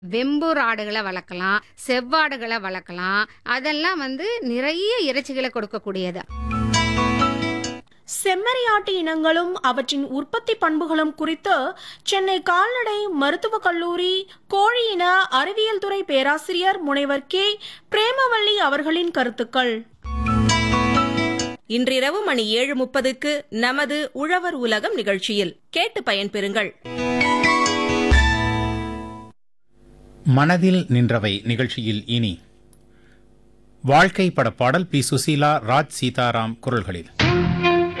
வெம்பூர் ஆடுகளை வளர்க்கலாம் செவ்வாடுகளை வளர்க்கலாம் அதெல்லாம் வந்து நிறைய இறைச்சிகளை கொடுக்கக்கூடியது செம்மறியாட்டு இனங்களும் அவற்றின் உற்பத்தி பண்புகளும் குறித்து சென்னை கால்நடை மருத்துவக் கல்லூரி கோழி இன அறிவியல் துறை பேராசிரியர் முனைவர் கே பிரேமவள்ளி அவர்களின் கருத்துக்கள் இன்றிரவு மணி ஏழு முப்பதுக்கு நமது உழவர் உலகம் நிகழ்ச்சியில் கேட்டு பயன்பெறுங்கள் மனதில் நின்றவை நிகழ்ச்சியில் இனி வாழ்க்கை பட பாடல் பி சுசீலா ராஜ் சீதாராம் குரல்களில்